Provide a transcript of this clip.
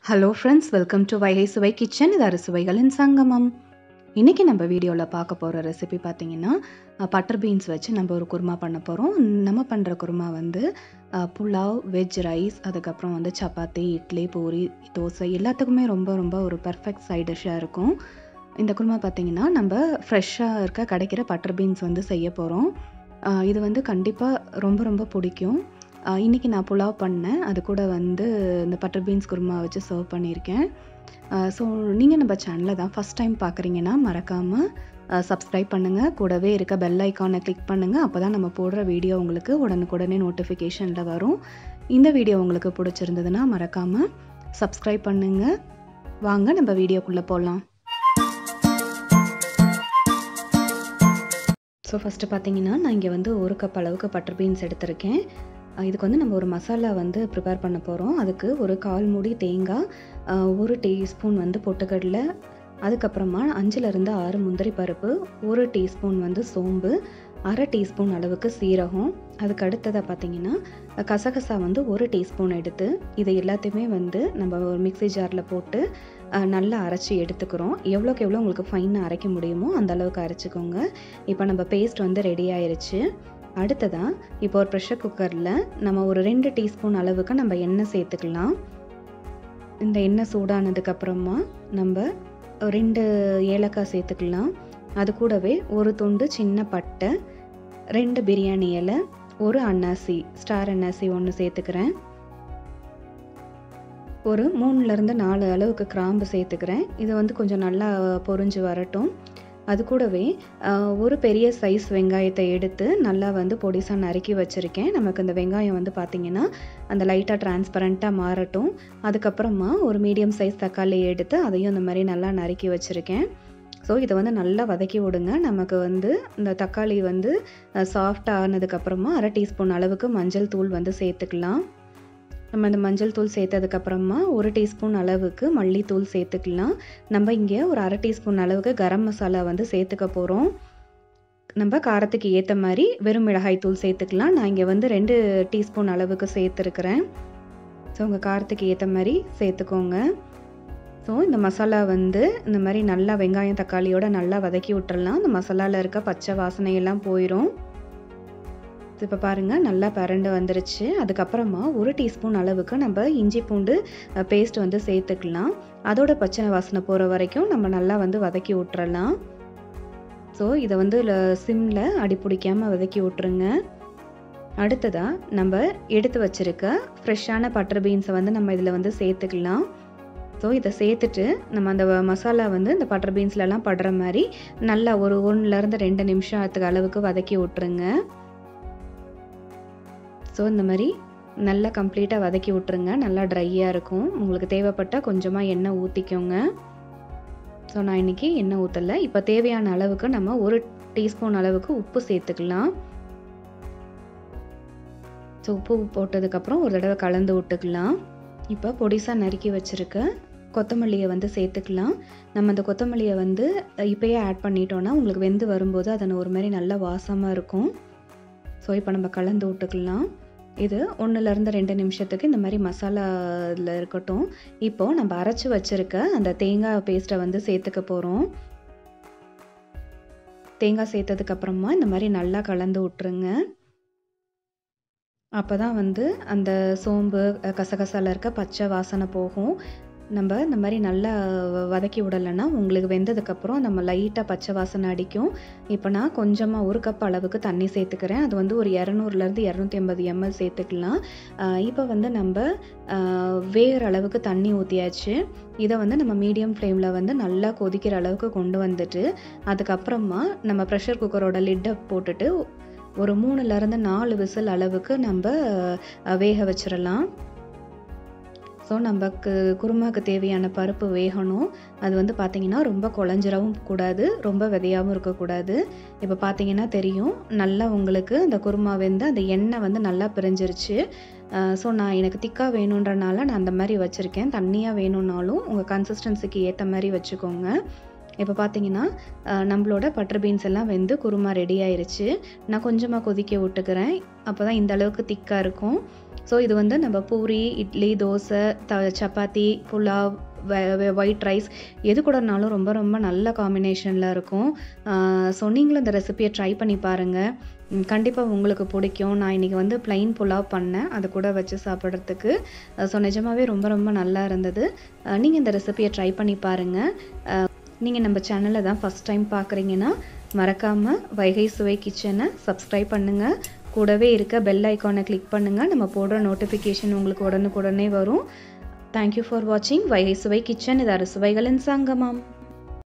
hello friends welcome to Vaigai Suvai kitchen இது அறுசுவைகளின் சங்கமம் இன்றைக்கி நம்ம வீடியோவில் பார்க்க போகிற ரெசிபி பார்த்தீங்கன்னா பட்டர் பீன்ஸ் வச்சு நம்ம ஒரு குருமா பண்ண போகிறோம் நம்ம பண்ணுற குருமா வந்து அஹ், புலாவ் வெஜ் ரைஸ் அதுக்கப்புறம் வந்து சப்பாத்தி இட்லி பூரி தோசை எல்லாத்துக்குமே ரொம்ப ரொம்ப ஒரு பர்ஃபெக்ட் சைட் டிஷ்ஷாக இருக்கும் இந்த குருமா பார்த்தீங்கன்னா நம்ம ஃப்ரெஷ்ஷாக இருக்க கிடைக்கிற பட்டர் பீன்ஸ் வந்து செய்ய போகிறோம் இது வந்து கண்டிப்பாக ரொம்ப ரொம்ப பிடிக்கும் ஆஹ் இன்னைக்கு நான் புலாவ் பண்ணேன் அது கூட வந்து இந்த பட்டர் பீன்ஸ் குருமா வச்சு சர்வ் பண்ணியிருக்கேன் ஸோ நீங்கள் நம்ம சேனலை தான் ஃபஸ்ட் டைம் பார்க்குறீங்கன்னா மறக்காமல் சப்ஸ்கிரைப் பண்ணுங்கள் கூடவே இருக்க பெல் ஐக்கானை கிளிக் பண்ணுங்கள் அப்போ தான் நம்ம போடுற வீடியோ உங்களுக்கு உடனுக்குடனே நோட்டிஃபிகேஷனில் வரும் இந்த வீடியோ உங்களுக்கு பிடிச்சிருந்ததுன்னா மறக்காமல் சப்ஸ்கிரைப் பண்ணுங்கள் வாங்க நம்ம வீடியோக்குள்ளே போகலாம் ஸோ ஃபஸ்ட்டு பார்த்தீங்கன்னா நான் இங்கே வந்து ஒரு கப் அளவுக்கு பட்டர் பீன்ஸ் எடுத்திருக்கேன் அஹ் இதுக்கு வந்து நம்ம ஒரு மசாலா வந்து ப்ரிப்பேர் பண்ண போகிறோம் அதுக்கு ஒரு கால் மூடி தேங்காய் அஹ் ஒரு டீஸ்பூன் வந்து பொட்டுக்கடலை அதுக்கப்புறமா அஞ்சுலேருந்து ஆறு முந்திரி பருப்பு ஒரு டீஸ்பூன் வந்து சோம்பு அரை டீஸ்பூன் அளவுக்கு சீரகம் அதுக்கு அடுத்ததாக பார்த்தீங்கன்னா கசகசா வந்து ஒரு டீஸ்பூன் எடுத்து இதை எல்லாத்தையுமே வந்து நம்ம ஒரு மிக்ஸி ஜாரில் போட்டு அஹ், நல்லா அரைச்சி எடுத்துக்கிறோம் எவ்வளோக்கு எவ்வளோ உங்களுக்கு ஃபைனாக அரைக்க முடியுமோ அந்த அளவுக்கு அரைச்சிக்கோங்க இப்போ நம்ம பேஸ்ட் வந்து ரெடி ஆயிருச்சு அடுத்ததாக இப்போ ஒரு ப்ரெஷர் குக்கரில் நம்ம ஒரு ரெண்டு டீஸ்பூன் அளவுக்கு நம்ம எண்ணெய் சேர்த்துக்கலாம் இந்த எண்ணெய் சூடானதுக்கப்புறமா நம்ம ரெண்டு ஏலக்காய் சேர்த்துக்கலாம் அது கூடவே ஒரு துண்டு சின்ன பட்டை ரெண்டு பிரியாணி இலை ஒரு அன்னாசி ஸ்டார் அன்னாசி ஒன்று சேர்த்துக்கிறேன் ஒரு மூணுலேருந்து நாலு அளவுக்கு கிராம்பு சேர்த்துக்கிறேன் இது வந்து கொஞ்சம் நல்லா பொரிஞ்சு வரட்டும் அது கூடவே ஆஹ், ஒரு பெரிய சைஸ் வெங்காயத்தை எடுத்து நல்லா வந்து பொடிசாக நறுக்கி வச்சுருக்கேன் நமக்கு இந்த வெங்காயம் வந்து பார்த்திங்கன்னா அந்த லைட்டாக டிரான்ஸ்பரண்ட்டாக மாறட்டும் அதுக்கப்புறமா ஒரு மீடியம் சைஸ் தக்காளி எடுத்து அதையும் இந்த மாதிரி நல்லா நறுக்கி வச்சுருக்கேன் ஸோ இதை வந்து நல்லா வதக்கி விடுங்க நமக்கு வந்து இந்த தக்காளி வந்து சாஃப்டாக ஆனதுக்கப்புறமா அரை டீஸ்பூன் அளவுக்கு மஞ்சள் தூள் வந்து சேர்த்துக்கலாம் நம்ம இந்த மஞ்சள் தூள் சேர்த்ததுக்கப்புறமா ஒரு டீஸ்பூன் அளவுக்கு மல்லித்தூள் சேர்த்துக்கலாம் நம்ம இங்கே ஒரு அரை டீஸ்பூன் அளவுக்கு கரம் மசாலா வந்து சேர்த்துக்க போகிறோம் நம்ம காரத்துக்கு ஏற்ற மாதிரி வெறும் மிளகாய் தூள் சேர்த்துக்கலாம் நான் இங்கே வந்து ரெண்டு டீஸ்பூன் அளவுக்கு சேர்த்துருக்குறேன் ஸோ உங்கள் காரத்துக்கு ஏற்ற மாதிரி சேர்த்துக்கோங்க ஸோ இந்த மசாலா வந்து இந்த மாதிரி நல்லா வெங்காயம் தக்காளியோட நல்லா வதக்கி விட்டுறலாம் இந்த மசாலாவில் இருக்க பச்சை வாசனையெல்லாம் போயிடும் இப்போ பாருங்கள் நல்லா பரண்டு வந்துருச்சு அதுக்கப்புறமா ஒரு டீஸ்பூன் அளவுக்கு நம்ம இஞ்சி பூண்டு பேஸ்ட் வந்து சேர்த்துக்கலாம் அதோட பச்சை வாசனை போகிற வரைக்கும் நம்ம நல்லா வந்து வதக்கி விட்டுறலாம் ஸோ இதை வந்து சிம்மில் அடி பிடிக்காமல் வதக்கி விட்டுருங்க அடுத்ததாக நம்ம எடுத்து வச்சிருக்க ஃப்ரெஷ்ஷான பட்டர் பீன்ஸை வந்து நம்ம இதில் வந்து சேர்த்துக்கலாம் ஸோ இதை சேர்த்துட்டு நம்ம அந்த வ- மசாலா வந்து இந்த பட்டர் பீன்ஸ்லலாம் படுற மாதிரி நல்லா ஒரு ஒன்றுலேருந்து ரெண்டு நிமிஷத்துக்கு அளவுக்கு வதக்கி விட்டுருங்க ஸோ இந்த மாதிரி நல்லா கம்ப்ளீட்டாக வதக்கி விட்டுருங்க நல்லா ட்ரையாக இருக்கும் உங்களுக்கு தேவைப்பட்டால் கொஞ்சமாக எண்ணெய் ஊற்றிக்கோங்க ஸோ நான் இன்றைக்கி எண்ணெய் ஊற்றலை இப்போ தேவையான அளவுக்கு நம்ம ஒரு டீஸ்பூன் அளவுக்கு உப்பு சேர்த்துக்கலாம் ஸோ உப்பு போட்டதுக்கப்புறம் ஒரு தடவை கலந்து விட்டுக்கலாம் இப்போ பொடிசாக நறுக்கி வச்சுருக்க கொத்தமல்லியை வந்து சேர்த்துக்கலாம் நம்ம அந்த கொத்தமல்லியை வந்து இப்போயே ஆட் பண்ணிட்டோன்னா உங்களுக்கு வெந்து வரும்போது அதனை ஒரு மாதிரி நல்ல வாசமாக இருக்கும் ஸோ இப்போ நம்ம கலந்து விட்டுக்கலாம் இது ஒன்றுலேருந்து ரெண்டு நிமிஷத்துக்கு இந்த மாதிரி மசாலாவில் இருக்கட்டும் இப்போது நம்ம அரைச்சி வச்சுருக்க அந்த தேங்காய் பேஸ்ட்டை வந்து சேர்த்துக்க போகிறோம் தேங்காய் சேர்த்ததுக்கப்புறமா இந்த மாதிரி நல்லா கலந்து விட்டுருங்க அப்போ தான் வந்து அந்த சோம்பு அஹ், கசகசால இருக்க பச்சை வாசனை போகும் நம்ம இந்த மாதிரி நல்லா வ- வதக்கி விடலைன்னா உங்களுக்கு வெந்ததுக்கப்புறம் நம்ம லைட்டாக பச்சை வாசனை அடிக்கும் இப்போ நான் கொஞ்சமாக ஒரு கப் அளவுக்கு தண்ணி சேர்த்துக்கிறேன் அது வந்து ஒரு இரநூறுலேருந்து இரநூத்தி ஐம்பது எம்எல் சேர்த்துக்கலாம் ஆஹ் இப்போ வந்து நம்ம ஆஹ் வேகிற அளவுக்கு தண்ணி ஊற்றியாச்சு இதை வந்து நம்ம மீடியம் ஃப்ளேமில் வந்து நல்லா கொதிக்கிற அளவுக்கு கொண்டு வந்துட்டு அதுக்கப்புறமா நம்ம ப்ரெஷர் குக்கரோட லிட்டை போட்டுட்டு ஒரு மூணுலேருந்து நாலு விசில் அளவுக்கு நம்ம ஆஹ் வேக வச்சிடலாம் ஸோ நமக்கு குருமாக்கு தேவையான பருப்பு வேகணும் அது வந்து பார்த்திங்கன்னா ரொம்ப குழஞ்சிரவும் கூடாது ரொம்ப விதையாகவும் இருக்கக்கூடாது இப்போ பார்த்தீங்கன்னா தெரியும் நல்லா உங்களுக்கு அந்த குருமா வெந்து அந்த எண்ணெய் வந்து நல்லா பிரிஞ்சிருச்சு ஸோ நான் எனக்கு திக்காக வேணுன்றனால நான் அந்த மாதிரி வச்சுருக்கேன் தண்ணியாக வேணும்னாலும் உங்கள் கன்சிஸ்டன்சிக்கு ஏற்ற மாதிரி வச்சுக்கோங்க இப்போ பார்த்தீங்கன்னா அஹ், நம்மளோட பட்டர் பீன்ஸ் எல்லாம் வெந்து குருமா ரெடி ஆயிருச்சு நான் கொஞ்சமாக கொதிக்க விட்டுக்கிறேன் அப்போ தான் இந்த அளவுக்கு திக்காக இருக்கும் ஸோ இது வந்து நம்ம பூரி இட்லி தோசை த சப்பாத்தி புலாவ் ஒயிட் ரைஸ் எது கூடனாலும் ரொம்ப ரொம்ப நல்ல காம்பினேஷனில் இருக்கும் ஸோ நீங்களும் இந்த ரெசிபியை ட்ரை பண்ணி பாருங்கள் கண்டிப்பாக உங்களுக்கு பிடிக்கும் நான் இன்றைக்கி வந்து plain புலாவ் பண்ணேன் அது கூட வச்சு சாப்பிட்றதுக்கு ஸோ நிஜமாவே ரொம்ப ரொம்ப நல்லா இருந்தது நீங்கள் இந்த ரெசிபியை ட்ரை பண்ணி பாருங்கள் நீங்கள் நம்ம சேனலை தான் ஃபஸ்ட் டைம் பார்க்குறீங்கன்னா மறக்காமல் வைகை சுவை கிச்சனை சப்ஸ்கிரைப் பண்ணுங்கள் கூடவே இருக்க பெல் ஐக்கானை கிளிக் பண்ணுங்கள் நம்ம போடுற நோட்டிஃபிகேஷன் உங்களுக்கு உடனுக்குடனே வரும் தேங்க்யூ ஃபார் வாட்சிங் வைகை சுவை கிச்சன் இது அறுசுவைகளின் சங்கமம்